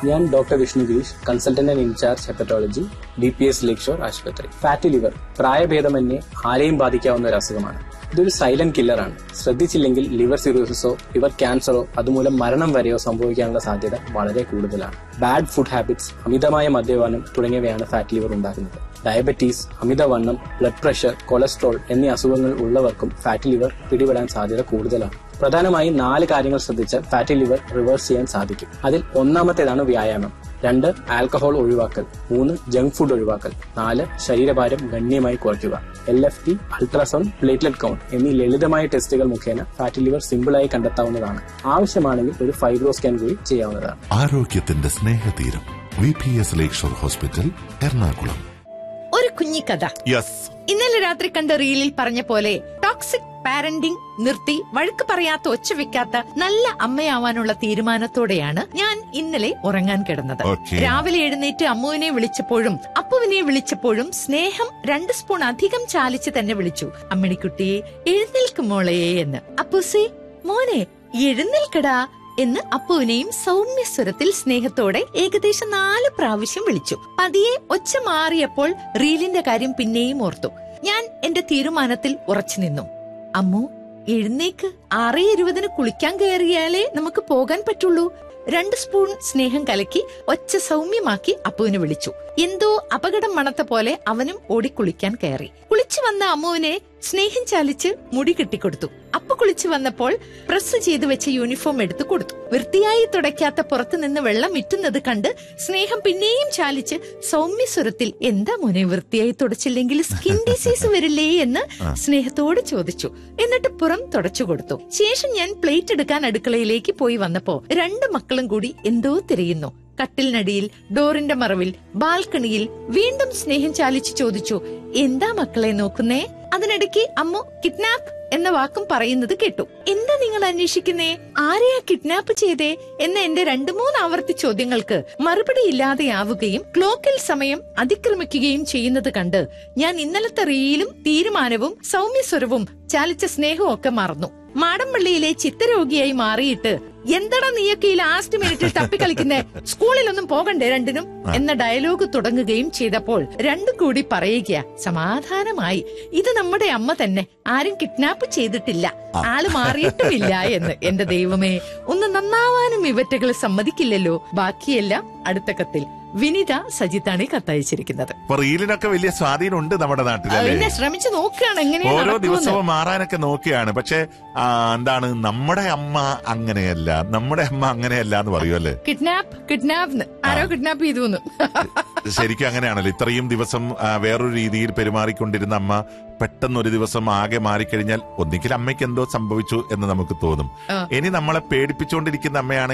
ഞാൻ doctor Vishnu Girish consultant and in charge hepatology D P S Lakeshore ആശുപത്രി fatty liver പ്രായഭേദമന്യേ ആരെയും ബാധിക്കാവുന്ന ഒരു അസുഖമാണ് ഇതൊരു സൈലന്റ് കില്ലറാണ് ശ്രദ്ധിച്ചില്ലെങ്കിൽ ലിവർ സിറോസിസോ ലിവർ ക്യാൻസറോ അതുമൂലം മരണം വരെയോ സംഭവിക്കാനുള്ള സാധ്യത വളരെ കൂടുതലാണ് ബാഡ് ഫുഡ് ഹാബിറ്റ്സ് അമിതമായ മദ്യപാനം തുടങ്ങിയവയാണ് ഫാറ്റ് ലിവർ ഉണ്ടാക്കുന്നത് ഡയബറ്റീസ് അമിതവണ്ണം ബ്ലഡ് പ്രഷർ കൊളസ്ട്രോൾ എന്നീ അസുഖങ്ങൾ ഉള്ളവർക്കും ഫാറ്റ് ലിവർ പിടിപെടാൻ സാധ്യത കൂടുതലാണ് പ്രധാനമായും നാല് കാര്യങ്ങൾ ശ്രദ്ധിച്ചാൽ ഫാറ്റി ലിവർ റിവേഴ്സ് ചെയ്യാൻ സാധിക്കും അതിൽ ഒന്നാമത്തേതാണ് വ്യായാമം രണ്ട് ആൽക്കഹോൾ ഒഴിവാക്കൽ മൂന്ന് ജങ്ക് ഫുഡ് ഒഴിവാക്കൽ നാല് ശരീരഭാരം ഗണ്യമായി കുറയ്ക്കുക L F T ultrasound platelet count എന്നീ ലളിതമായ ടെസ്റ്റുകൾ മുഖേന ഫാറ്റി ലിവർ സിമ്പിളായി കണ്ടെത്താവുന്നതാണ് ആവശ്യമാണെങ്കിൽ ഒരു ഫൈബ്രോ സ്കാൻ കൂടി ചെയ്യാവുന്നതാണ് ആരോഗ്യത്തിന്റെ സ്നേഹതീരം V P S Lakeshore hospital Ernakulam ഒരു കുഞ്ഞിക്കഥ യെസ് ഇന്നലെ രാത്രി കണ്ട റീലിൽ പറഞ്ഞ പോലെ ടോക്സിക് പാരന്റിംഗ് നിർത്തി വഴക്ക് പറയാത്ത ഒച്ച വെക്കാത്ത നല്ല അമ്മയാവാനുള്ള തീരുമാനത്തോടെയാണ് ഞാൻ ഇന്നലെ ഉറങ്ങാൻ കിടന്നത് Okay. രാവിലെ എഴുന്നേറ്റ് അമ്മുവിനെ വിളിച്ചപ്പോഴും അപ്പുവിനെ വിളിച്ചപ്പോഴും സ്നേഹം രണ്ട് സ്പൂൺ അധികം ചാലിച്ച് തന്നെ വിളിച്ചു അമ്മിണിക്കുട്ടിയെ എഴുന്നേൽക്കും മോളെ എന്ന് അപ്പുസേ മോനെ എഴുന്നേൽക്കടാ എന്ന് അപ്പുവിനെയും സൗമ്യസ്വരത്തിൽ സ്നേഹത്തോടെ ഏകദേശം നാല് പ്രാവശ്യം വിളിച്ചു പതിയെ ഒച്ച മാറിയപ്പോൾ റീലിന്റെ കാര്യം പിന്നെയും ഓർത്തു ഞാൻ എന്റെ തീരുമാനത്തിൽ ഉറച്ചു നിന്നു അമ്മു എഴുന്നേക്ക് ആറേ ഇരുപതിന് കുളിക്കാൻ കയറിയാലേ നമുക്ക് പോകാൻ പറ്റുള്ളൂ രണ്ട് സ്പൂൺ സ്നേഹം കലക്കി ഒച്ച സൗമ്യമാക്കി അപ്പുവിനെ വിളിച്ചു എന്തോ അപകടം മണത്ത പോലെ അവനും ഓടി കുളിക്കാൻ കയറി കുളിച്ചു വന്ന അമ്മുവിനെ സ്നേഹം ചാലിച്ച് മുടി കെട്ടിക്കൊടുത്തു അപ്പു കുളിച്ചു വന്നപ്പോൾ പ്രസ് ചെയ്തു വെച്ച യൂണിഫോം എടുത്തു കൊടുത്തു വൃത്തിയായി തുടയ്ക്കാത്ത പുറത്തു നിന്ന് വെള്ളം ഇറ്റുന്നത് കണ്ട് സ്നേഹം പിന്നെയും ചാലിച്ച് സൗമ്യസ്വരത്തിൽ എന്താ മോനെ വൃത്തിയായി തുടച്ചില്ലെങ്കിൽ സ്കിൻ ഡിസീസ് വരില്ലേ എന്ന് സ്നേഹത്തോട് ചോദിച്ചു എന്നിട്ട് പുറം തുടച്ചു കൊടുത്തു ശേഷം ഞാൻ പ്ലേറ്റ് എടുക്കാൻ അടുക്കളയിലേക്ക് പോയി വന്നപ്പോ രണ്ട് മക്കളും കൂടി എന്തോ തിരയുന്നു കട്ടിലിനടിയിൽ ഡോറിന്റെ മറവിൽ ബാൽക്കണിയിൽ വീണ്ടും സ്നേഹം ചാലിച്ച് ചോദിച്ചു എന്താ മക്കളെ നോക്കുന്നേ അതിനിടയ്ക്ക് അമ്മു കിഡ്നാപ്പ് എന്ന വാക്കും പറയുന്നത് കേട്ടു എന്താ നിങ്ങൾ അന്വേഷിക്കുന്നേ ആരെയാ കിഡ്നാപ്പ് ചെയ്തേ എന്ന എന്റെ രണ്ടു മൂന്ന് ആവർത്തി ചോദ്യങ്ങൾക്ക് മറുപടി ഇല്ലാതെയാവുകയും ക്ലോക്കിൽ സമയം അതിക്രമിക്കുകയും ചെയ്യുന്നത് കണ്ട് ഞാൻ ഇന്നലത്തെ റീലും തീരുമാനവും സൗമ്യസ്വരവും ചാലിച്ച സ്നേഹവും ഒക്കെ മറന്നു മാടമ്പള്ളിയിലെ ചിത്തരോഗിയായി മാറിയിട്ട് എന്തടാ നീയൊക്കെ ഈ ലാസ്റ്റ് മിനിറ്റിൽ തപ്പിക്കളിക്കുന്നേ സ്കൂളിലൊന്നും പോകണ്ടേ രണ്ടിനും എന്ന ഡയലോഗ് തുടങ്ങുകയും ചെയ്തപ്പോൾ രണ്ടും കൂടി പറയുക സമാധാനമായി ഇത് നമ്മുടെ അമ്മ തന്നെ ആരും കിഡ്നാപ്പ് ചെയ്തിട്ടില്ല ആള് മാറിയിട്ടുമില്ല എന്ന് എന്റെ ദൈവമേ ഒന്ന് നന്നാവാനും ഇവറ്റകൾ സമ്മതിക്കില്ലല്ലോ ബാക്കിയെല്ലാം അടുത്ത കത്തിൽ വിനിത സജിത്താണ് ഈ കത്തയച്ചിരിക്കുന്നത് അപ്പൊ റീലിനൊക്കെ വലിയ സ്വാധീനമുണ്ട് നമ്മുടെ നാട്ടിൽ അല്ലേ എന്നെ ശ്രമിച്ചു നോക്കുകയാണ് എങ്ങനെയാ ഓരോ നടക്കുമെന്ന്. ദിവസവും മാറാനൊക്കെ നോക്കിയാണ് പക്ഷെ ആ, എന്താണ് നമ്മുടെ അമ്മ അങ്ങനെയല്ല നമ്മുടെ അമ്മ അങ്ങനെയല്ല എന്ന് പറയുമല്ലേ കിഡ്നാപ്പ് കിഡ്നാപ്പ് ആരോ കിഡ്നാപ്പ് ചെയ്തു എന്ന്. ശരിക്കും അങ്ങനെയാണല്ലോ ഇത്രയും ദിവസം ആ, വേറൊരു രീതിയിൽ പെരുമാറിക്കൊണ്ടിരുന്ന അമ്മ പെട്ടെന്ന് ഒരു ദിവസം ആകെ മാറിക്കഴിഞ്ഞാൽ ഒന്നിക്കൽ അമ്മയ്ക്ക് എന്തോ സംഭവിച്ചു എന്ന് നമുക്ക് തോന്നും ആ. ഇനി നമ്മളെ പേടിപ്പിച്ചുകൊണ്ടിരിക്കുന്ന അമ്മയാണ്